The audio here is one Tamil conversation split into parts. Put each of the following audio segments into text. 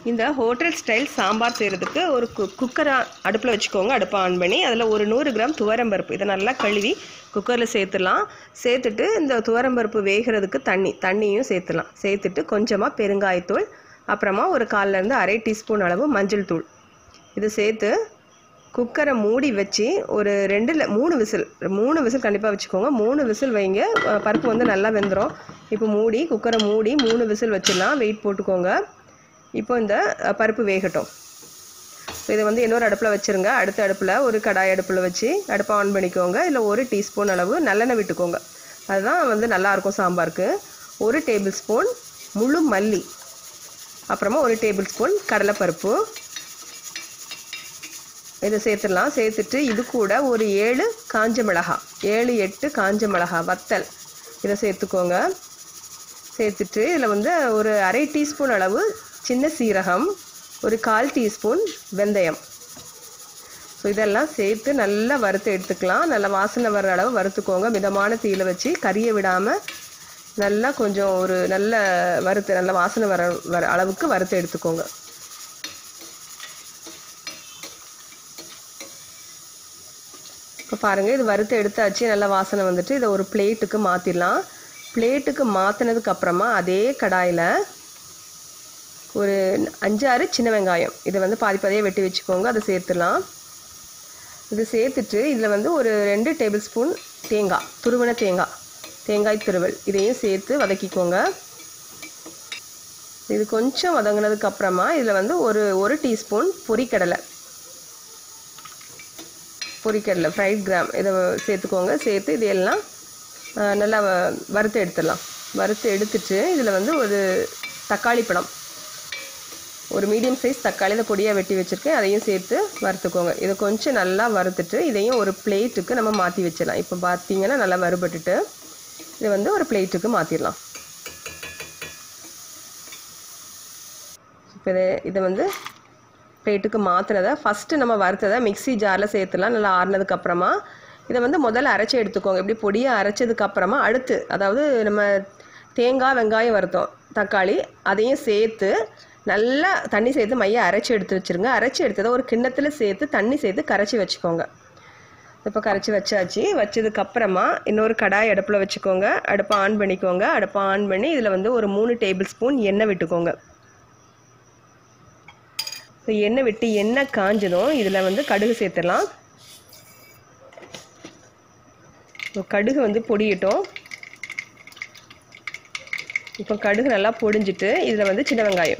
இந்த ஹோட்டல் ஸ்டைல் சாம்பார் செய்கிறதுக்கு ஒரு கு குக்கரை அடுப்பில் வச்சுக்கோங்க அடுப்பை ஆன் பண்ணி அதில் ஒரு நூறு கிராம் துவரம்பருப்பு இதை நல்லா கழுவி குக்கரில் சேர்த்துலாம் சேர்த்துட்டு இந்த துவரம்பருப்பு வேகிறதுக்கு தண்ணி தண்ணியும் சேர்த்துலாம் சேர்த்துட்டு கொஞ்சமாக பெருங்காயத்தூள் அப்புறமா ஒரு கால்லேருந்து அரை டீஸ்பூன் அளவு மஞ்சள் தூள் இது சேர்த்து குக்கரை மூடி வச்சு ஒரு ரெண்டில் மூணு விசில் மூணு விசில் கண்டிப்பாக வச்சுக்கோங்க மூணு விசில் வைங்க அஹ் பருப்பு வந்து நல்லா வெந்துடும் இப்போ மூடி குக்கரை மூடி மூணு விசில் வச்சிடலாம் வெயிட் போட்டுக்கோங்க இப்போ இந்த அஹ், பருப்பு வேகட்டும் ஸோ இதை வந்து இன்னொரு அடுப்பில் வச்சுருங்க அடுத்த அடுப்பில் ஒரு கடாய் அடுப்பில் வச்சு அடுப்பை ஆன் பண்ணிக்கோங்க இல்லை ஒரு டீஸ்பூன் அளவு நல்லெண்ணெய் விட்டுக்கோங்க அதுதான் வந்து நல்லாயிருக்கும் சாம்பாருக்கு ஒரு டேபிள் ஸ்பூன் முழு மல்லி அப்புறமா ஒரு டேபிள் ஸ்பூன் கடலைப்பருப்பு இதை சேர்த்துடலாம் சேர்த்துட்டு இது கூட ஒரு ஏழு காஞ்ச மிளகாய் ஏழு எட்டு காஞ்ச மிளகாய் வத்தல் இதை சேர்த்துக்கோங்க சேர்த்துட்டு இதில் வந்து ஒரு அரை டீஸ்பூன் அளவு சின்ன சீரகம் ஒரு கால் டீஸ்பூன் வெந்தயம் ஸோ இதெல்லாம் சேர்த்து நல்லா வறுத்து எடுத்துக்கலாம் நல்லா வாசனை வர்ற அளவு வறுத்துக்கோங்க மிதமான தீயில வச்சு கறியை விடாமல் நல்லா கொஞ்சம் ஒரு நல்ல வறுத்து நல்ல வாசனை வர வர அளவுக்கு வறுத்து எடுத்துக்கோங்க இப்போ பாருங்கள் இது வறுத்து எடுத்தாச்சு நல்லா வாசனை வந்துட்டு இதை ஒரு பிளேட்டுக்கு மாற்றிடலாம் பிளேட்டுக்கு மாற்றினதுக்கு அப்புறமா அதே கடாயில் ஒரு அஞ்சாறு சின்ன வெங்காயம் இதை வந்து பாதி பாதியாக வெட்டி வச்சுக்கோங்க அதை சேர்த்துடலாம் இது சேர்த்துட்டு இதில் வந்து ஒரு ரெண்டு டேபிள் ஸ்பூன் தேங்காய் துருவன தேங்காய் தேங்காய் துருவல் இதையும் சேர்த்து வதக்கிக்கோங்க இது கொஞ்சம் வதங்கினதுக்கு அப்புறமா இதில் வந்து ஒரு ஒரு டீஸ்பூன் பொரிக்கடலை பொரிக்கடலை ஃப்ரைட் கிராம் இதை சேர்த்துக்கோங்க சேர்த்து இது எல்லாம் ஆ, நல்லா வ- வறுத்து எடுத்துடலாம் வறுத்து எடுத்துட்டு இதில் வந்து ஒரு தக்காளி பழம் ஒரு மீடியம் சைஸ் தக்காளி இதை பொடியாக வெட்டி வச்சுருக்கேன் அதையும் சேர்த்து வறுத்துக்கோங்க இதை கொஞ்சம் நல்லா வறுத்துட்டு இதையும் ஒரு பிளேட்டுக்கு நம்ம மாற்றி வச்சிடலாம் இப்போ பார்த்தீங்கன்னா நல்லா வறுபட்டுட்டு இதை வந்து ஒரு பிளேட்டுக்கு மாற்றிடலாம் இப்போ இதை இதை வந்து பிளேட்டுக்கு மாற்றினதை ஃபஸ்ட்டு நம்ம வறுத்ததை மிக்ஸி ஜாரில் சேர்த்துலாம் நல்லா ஆறுனதுக்கு அப்புறமா இதை வந்து முதல்ல அரைச்சி எடுத்துக்கோங்க இப்படி பொடியை அரைச்சதுக்கு அப்புறமா அடுத்து அதாவது நம்ம தேங்காய் வெங்காயம் வறுத்தோம் தக்காளி அதையும் சேர்த்து நல்லா தண்ணி சேர்த்து மைய அரைச்சி எடுத்து வச்சுருங்க அரைச்சி எடுத்ததை ஒரு கிண்ணத்தில் சேர்த்து தண்ணி சேர்த்து கரைச்சி வச்சுக்கோங்க இப்போ கரைச்சி வச்சாச்சு வச்சதுக்கு அப்புறமா இன்னொரு கடாய் அடுப்பில் வச்சுக்கோங்க அடுப்பை ஆன் பண்ணிக்கோங்க அடுப்பை ஆன் பண்ணி இதில் வந்து ஒரு மூணு டேபிள் ஸ்பூன் எண்ணெய் விட்டுக்கோங்க ஸோ எண்ணெய் விட்டு எண்ணெய் காஞ்சதும் இதில் வந்து கடுகு சேர்த்துடலாம் ஸோ கடுகு வந்து பொடியிட்டோம் இப்போ கடுகு நல்லா பொடிஞ்சிட்டு இதில் வந்து சின்ன வெங்காயம்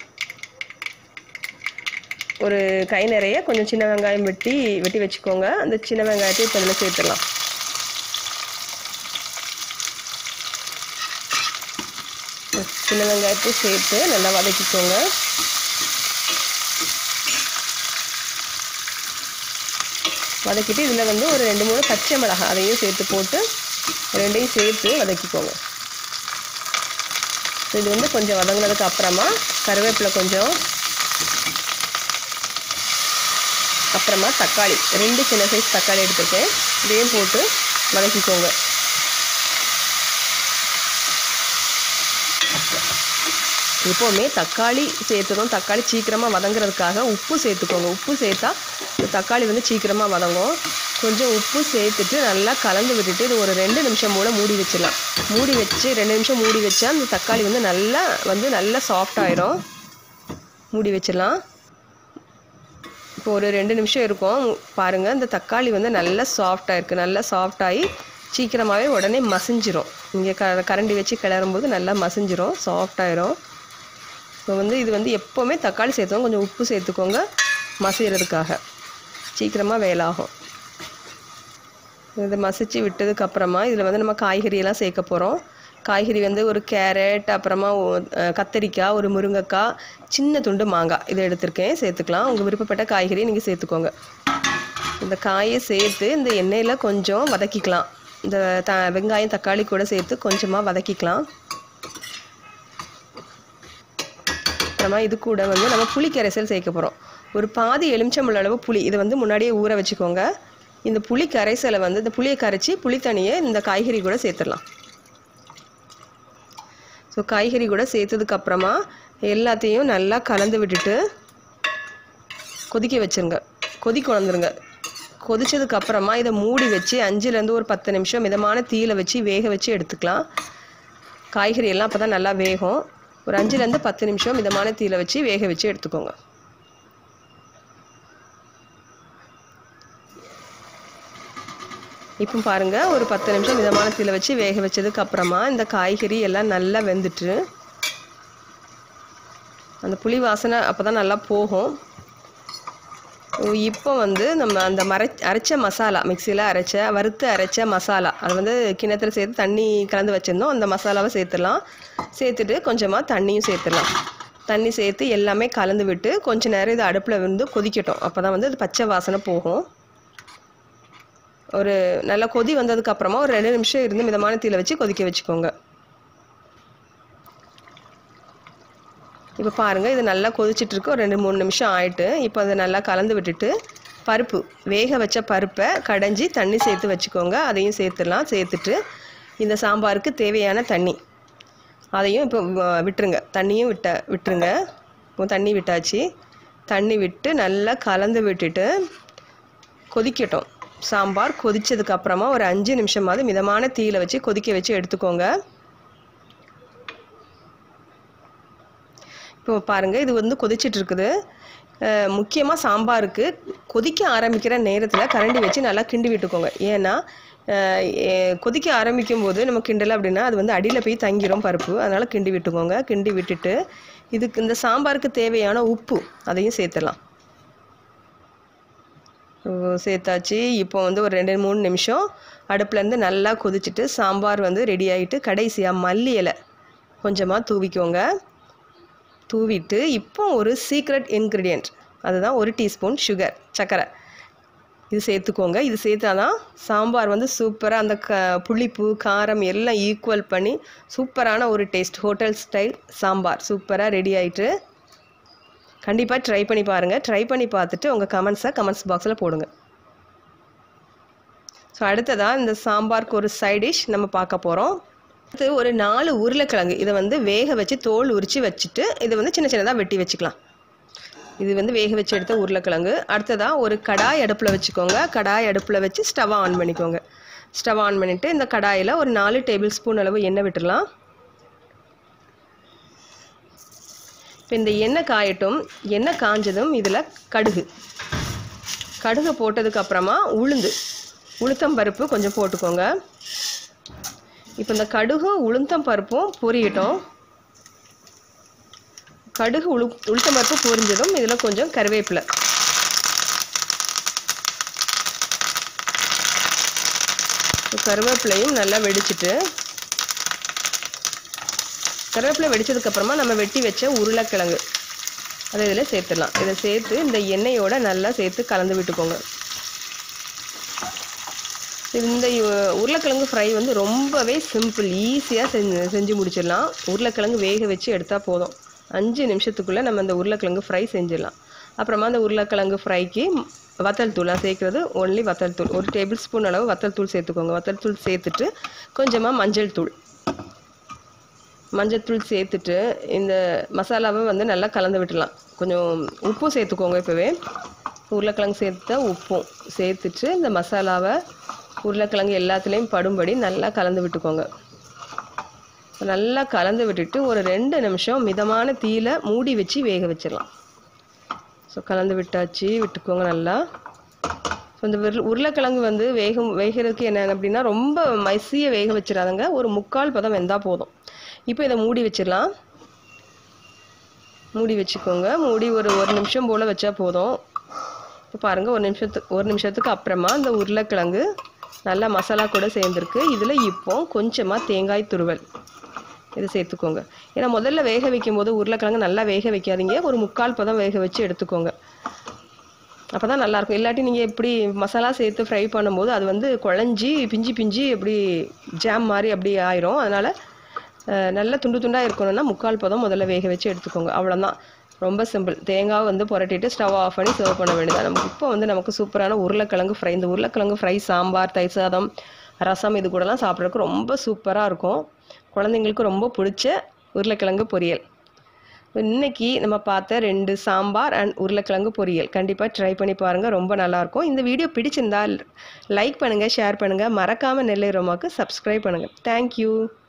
ஒரு கை நிறைய கொஞ்சம் சின்ன வெங்காயம் வெட்டி வெட்டி வச்சுக்கோங்க அந்த சின்ன வெங்காயத்தை இப்போ இதில் சேர்த்துடலாம் சின்ன வெங்காயத்தை சேர்த்து நல்லா வதக்கிக்கோங்க வதக்கிட்டு இதில் வந்து ஒரு ரெண்டு மூணு பச்சை மிளகாய் அதையும் சேர்த்து போட்டு ரெண்டையும் சேர்த்து வதக்கிக்கோங்க இது வந்து கொஞ்சம் வதங்கினதுக்கு அப்புறமா கருவேப்பிலை கொஞ்சம் அப்புறமா தக்காளி ரெண்டு சின்ன சைஸ் தக்காளி எடுத்துருக்கேன் இதையும் போட்டு வதக்கிக்கோங்க எப்போவுமே தக்காளி சேர்த்ததும் தக்காளி சீக்கிரமாக வதங்குறதுக்காக உப்பு சேர்த்துக்கோங்க உப்பு சேர்த்தா இந்த தக்காளி வந்து சீக்கிரமாக வதங்கும் கொஞ்சம் உப்பு சேர்த்துட்டு நல்லா கலந்து விட்டுட்டு இது ஒரு ரெண்டு நிமிஷம் போல் மூடி வச்சிடலாம் மூடி வச்சு ரெண்டு நிமிஷம் மூடி வச்சா அந்த தக்காளி வந்து நல்லா வந்து நல்லா சாஃப்ட் ஆயிரும் மூடி வச்சிடலாம் இப்போ ஒரு ரெண்டு நிமிஷம் இருக்கும் பாருங்கள் இந்த தக்காளி வந்து நல்லா சாஃப்டாக இருக்குது நல்லா சாஃப்டாகி சீக்கிரமாகவே உடனே மசிஞ்சிரும் நீங்கள் க கரண்டி வச்சு கிளறும்போது நல்லா மசிஞ்சிரும் சாஃப்டாயிரும் ஸோ வந்து இது வந்து எப்போவுமே தக்காளி சேர்த்தோம் கொஞ்சம் உப்பு சேர்த்துக்கோங்க மசிகிறதுக்காக சீக்கிரமாக வேலாகும் இதை மசிச்சு விட்டதுக்கு அப்புறமா இதில் வந்து நம்ம காய்கறியெல்லாம் சேர்க்க போகிறோம் காய்கறி வந்து ஒரு கேரட் அப்புறமா ஒ- அஹ் கத்தரிக்காய் ஒரு முருங்கைக்காய் சின்ன துண்டு மாங்காய் இதை எடுத்திருக்கேன் சேர்த்துக்கலாம் உங்கள் விருப்பப்பட்ட காய்கறியை நீங்கள் சேர்த்துக்கோங்க இந்த காயை சேர்த்து இந்த எண்ணெயில் கொஞ்சம் வதக்கிக்கலாம் இந்த த வெங்காயம் தக்காளி கூட சேர்த்து கொஞ்சமாக வதக்கிக்கலாம் அப்புறமா இது கூட வந்து நம்ம புளி கரைசல் சேர்க்க போகிறோம் ஒரு பாதி எலுமிச்சம்பழ அளவு புளி இதை வந்து முன்னாடியே ஊற வச்சுக்கோங்க இந்த புளி கரைசலை வந்து இந்த புளியை கரைச்சி புளி தண்ணியை இந்த காய்கறி கூட சேர்த்துடலாம் ஸோ காய்கறி கூட சேர்த்ததுக்கு அப்புறமா எல்லாத்தையும் நல்லா கலந்து விட்டுட்டு கொதிக்க வச்சுருங்க கொதிக்க வந்துருங்க கொதிச்சதுக்கு அப்புறமா இதை மூடி வச்சு அஞ்சுலேருந்து ஒரு பத்து நிமிஷம் மிதமான தீயில வச்சு வேக வச்சு எடுத்துக்கலாம் காய்கறி எல்லாம் அப்போ தான் நல்லா வேகும் ஒரு அஞ்சுலேருந்து பத்து நிமிஷம் மிதமான தீயில வச்சு வேக வச்சு எடுத்துக்கோங்க இப்போ பாருங்கள் ஒரு பத்து நிமிஷம் மிதமான தீயில வச்சு வேக வச்சதுக்கு அப்புறமா இந்த காய்கறி எல்லாம் நல்லா வெந்துட்டு அந்த புளி வாசனை அப்போ தான் நல்லா போகும் இப்போ வந்து நம்ம அந்த மரை அரைச்ச மசாலா மிக்சியில் அரைச்ச வறுத்து அரைச்ச மசாலா அது வந்து கிணத்துல சேர்த்து தண்ணி கலந்து வச்சுருந்தோம் அந்த மசாலாவை சேர்த்துடலாம் சேர்த்துட்டு கொஞ்சமாக தண்ணியும் சேர்த்துடலாம் தண்ணி சேர்த்து எல்லாமே கலந்து விட்டு கொஞ்ச நேரம் இது அடுப்பில் வந்து கொதிக்கட்டும் அப்போ தான் வந்து அது பச்சை வாசனை போகும் ஒரு நல்லா கொதி வந்ததுக்கு அப்புறமா ஒரு ரெண்டு நிமிஷம் இருந்து மிதமான தீயில வச்சு கொதிக்க வச்சுக்கோங்க இப்போ பாருங்கள் இது நல்லா கொதிச்சிட்டு இருக்கு ஒரு ரெண்டு மூணு நிமிஷம் ஆயிட்டு இப்போ அதை நல்லா கலந்து விட்டுட்டு பருப்பு வேக வச்ச பருப்பை கடைஞ்சி தண்ணி சேர்த்து வச்சுக்கோங்க அதையும் சேர்த்துடலாம் சேர்த்துட்டு இந்த சாம்பாருக்கு தேவையான தண்ணி அதையும் இப்போ வ- விட்டுருங்க தண்ணியும் விட்ட விட்டுருங்க இப்போ தண்ணி விட்டாச்சு தண்ணி விட்டு நல்லா கலந்து விட்டுட்டு கொதிக்கட்டும் சாம்பார் கொதிச்சதுக்கு அப்புறமா ஒரு அஞ்சு நிமிஷமாவது மிதமான தீயில வச்சு கொதிக்க வச்சு எடுத்துக்கோங்க இப்போ பாருங்கள் இது வந்து கொதிச்சிட்டு இருக்குது முக்கியமாக சாம்பாருக்கு கொதிக்க ஆரம்பிக்கிற நேரத்தில் கரண்டி வச்சு நல்லா கிண்டி விட்டுக்கோங்க ஏன்னா அஹ், எ- கொதிக்க ஆரம்பிக்கும் போது நம்ம கிண்டலை அப்படின்னா அது வந்து அடியில் போய் தங்கிரும் பருப்பு அதனால் கிண்டி விட்டுக்கோங்க கிண்டி விட்டுட்டு இதுக்கு இந்த சாம்பாருக்கு தேவையான உப்பு அதையும் சேர்த்துடலாம் ஓ, சேர்த்தாச்சு இப்போ வந்து ஒரு ரெண்டு மூணு நிமிஷம் அடுப்புலேருந்து நல்லா கொதிச்சுட்டு சாம்பார் வந்து ரெடி ஆகிட்டு கடைசியாக மல்லி இலை கொஞ்சமாக தூவிக்கோங்க தூவிட்டு இப்போ ஒரு சீக்ரெட் இன்க்ரீடியண்ட் அதுதான் ஒரு டீஸ்பூன் சுகர் சர்க்கரை இது சேர்த்துக்கோங்க இது சேர்த்தாதான் சாம்பார் வந்து சூப்பராக அந்த க புளிப்பு காரம் எல்லாம் ஈக்குவல் பண்ணி சூப்பரான ஒரு டேஸ்ட் ஹோட்டல் ஸ்டைல் சாம்பார் சூப்பராக ரெடி ஆயிட்டு கண்டிப்பாக ட்ரை பண்ணி பாருங்கள் ட்ரை பண்ணி பார்த்துட்டு உங்கள் கமெண்ட்ஸை கமெண்ட்ஸ் பாக்ஸில் போடுங்க ஸோ அடுத்ததாக இந்த சாம்பாருக்கு ஒரு சைட் டிஷ் நம்ம பார்க்க போகிறோம் அடுத்து ஒரு நாலு உருளைக்கிழங்கு இதை வந்து வேக வச்சு தோல் உரித்து வச்சுட்டு இதை வந்து சின்ன சின்னதாக வெட்டி வச்சுக்கலாம் இது வந்து வேக வச்சு எடுத்த உருளைக்கிழங்கு அடுத்ததாக ஒரு கடாய் அடுப்பில் வச்சுக்கோங்க கடாய் அடுப்பில் வச்சு ஸ்டவ் ஆன் பண்ணிக்கோங்க ஸ்டவ் ஆன் பண்ணிவிட்டு இந்த கடாயில் ஒரு நாலு டேபிள் ஸ்பூன் அளவு எண்ணெய் விட்டுடலாம் இப்போ இந்த எண்ணெய் காயட்டும் எண்ணெய் காஞ்சதும் இதில் கடுகு கடுகு போட்டதுக்கு அப்புறமா உளுந்து உளுத்தம் பருப்பு கொஞ்சம் போட்டுக்கோங்க இப்போ இந்த கடுகும் உளுத்தம் பருப்பும் பொரியட்டும் கடுகு உளு உளுத்தம் பருப்பு பொரிஞ்சதும் இதில் கொஞ்சம் கருவேப்பிலை இப்போ கருவேப்பிலையும் நல்லா வெடிச்சிட்டு கருவேப்பிலை வெடிச்சதுக்கப்புறமா நம்ம வெட்டி வச்ச உருளைக்கிழங்கு அதை இதில் சேர்த்துடலாம் இதை சேர்த்து இந்த எண்ணெயோட நல்லா சேர்த்து கலந்து விட்டுக்கோங்க இந்த உ- உருளைக்கிழங்கு ஃப்ரை வந்து ரொம்பவே சிம்பிள் ஈஸியாக செஞ்சு செஞ்சு முடிச்சிடலாம் உருளைக்கிழங்கு வேக வச்சு எடுத்தால் போதும் அஞ்சு நிமிஷத்துக்குள்ளே நம்ம இந்த உருளைக்கிழங்கு ஃப்ரை செஞ்சிடலாம் அப்புறமா அந்த உருளைக்கிழங்கு ஃப்ரைக்கு வத்தல் தூள் நான் சேர்க்குறது ஒன்லி வத்தல் தூள் ஒரு டேபிள் ஸ்பூன் அளவு வத்தல் தூள் சேர்த்துக்கோங்க வத்தல் தூள் சேர்த்துட்டு கொஞ்சமாக மஞ்சள் தூள் மஞ்சத்தூள் சேர்த்துட்டு இந்த மசாலாவை வந்து நல்லா கலந்து விட்டுடலாம் கொஞ்சம் உப்பும் சேர்த்துக்கோங்க இப்போவே உருளைக்கிழங்கு சேர்த்த உப்பும் சேர்த்துட்டு இந்த மசாலாவை உருளைக்கிழங்கு எல்லாத்துலேயும் படும்படி நல்லா கலந்து விட்டுக்கோங்க நல்லா கலந்து விட்டுட்டு ஒரு ரெண்டு நிமிஷம் மிதமான தீயில மூடி வச்சு வேக வச்சிடலாம் ஸோ கலந்து விட்டாச்சு விட்டுக்கோங்க நல்லா ஸோ இந்த உருளை- உருளைக்கிழங்கு வந்து வேகும் வேகிறதுக்கு என்ன அப்படின்னா ரொம்ப மைசிய வேக வச்சிடாதங்க ஒரு முக்கால் பதம் வெந்தால் போதும் இப்போ இதை மூடி வச்சிடலாம் மூடி வச்சுக்கோங்க மூடி ஒரு ஒரு நிமிஷம் போல் வச்சா போதும் இப்போ பாருங்கள் ஒரு நிமிஷத்துக்கு ஒரு நிமிஷத்துக்கு அப்புறமா இந்த உருளைக்கிழங்கு நல்லா மசாலா கூட சேர்ந்துருக்கு இதில் இப்போ கொஞ்சமாக தேங்காய் துருவல் இதை சேர்த்துக்கோங்க ஏன்னா முதல்ல வேக வைக்கும் போது உருளைக்கிழங்கு நல்லா வேக வைக்காதீங்க ஒரு முக்கால் பதம் வேக வச்சு எடுத்துக்கோங்க அப்போ தான் நல்லாயிருக்கும் இல்லாட்டி நீங்கள் எப்படி மசாலா சேர்த்து ஃப்ரை பண்ணும்போது அது வந்து குழஞ்சி பிஞ்சு பிஞ்சு எப்படி ஜாம் மாதிரி அப்படி ஆயிரும் அதனால் அஹ், நல்ல துண்டு துண்டாக இருக்கணும்னா முக்கால் பதம் முதல்ல வேக வச்சு எடுத்துக்கோங்க அவ்வளோதான் ரொம்ப சிம்பிள் தேங்காய் வந்து புரட்டிட்டு ஸ்டவ் ஆஃப் பண்ணி சர்வ் பண்ண வேண்டியது நமக்கு இப்போ வந்து நமக்கு சூப்பரான உருளைக்கிழங்கு ஃப்ரை இந்த உருளைக்கிழங்கு ஃப்ரை சாம்பார் தயிர் சாதம் ரசம் இது கூடலாம் சாப்பிட்றதுக்கு ரொம்ப சூப்பராக இருக்கும் குழந்தைங்களுக்கு ரொம்ப பிடிச்ச உருளைக்கிழங்கு பொரியல் இன்னைக்கு நம்ம பார்த்த ரெண்டு சாம்பார் அண்ட் உருளைக்கிழங்கு பொரியல் கண்டிப்பாக ட்ரை பண்ணி பாருங்கள் ரொம்ப நல்லாயிருக்கும் இந்த வீடியோ பிடிச்சிருந்தா லைக் பண்ணுங்கள் ஷேர் பண்ணுங்கள் மறக்காமல் நெல்லை ரோமாவுக்கு சப்ஸ்கிரைப் பண்ணுங்கள் தேங்க்யூ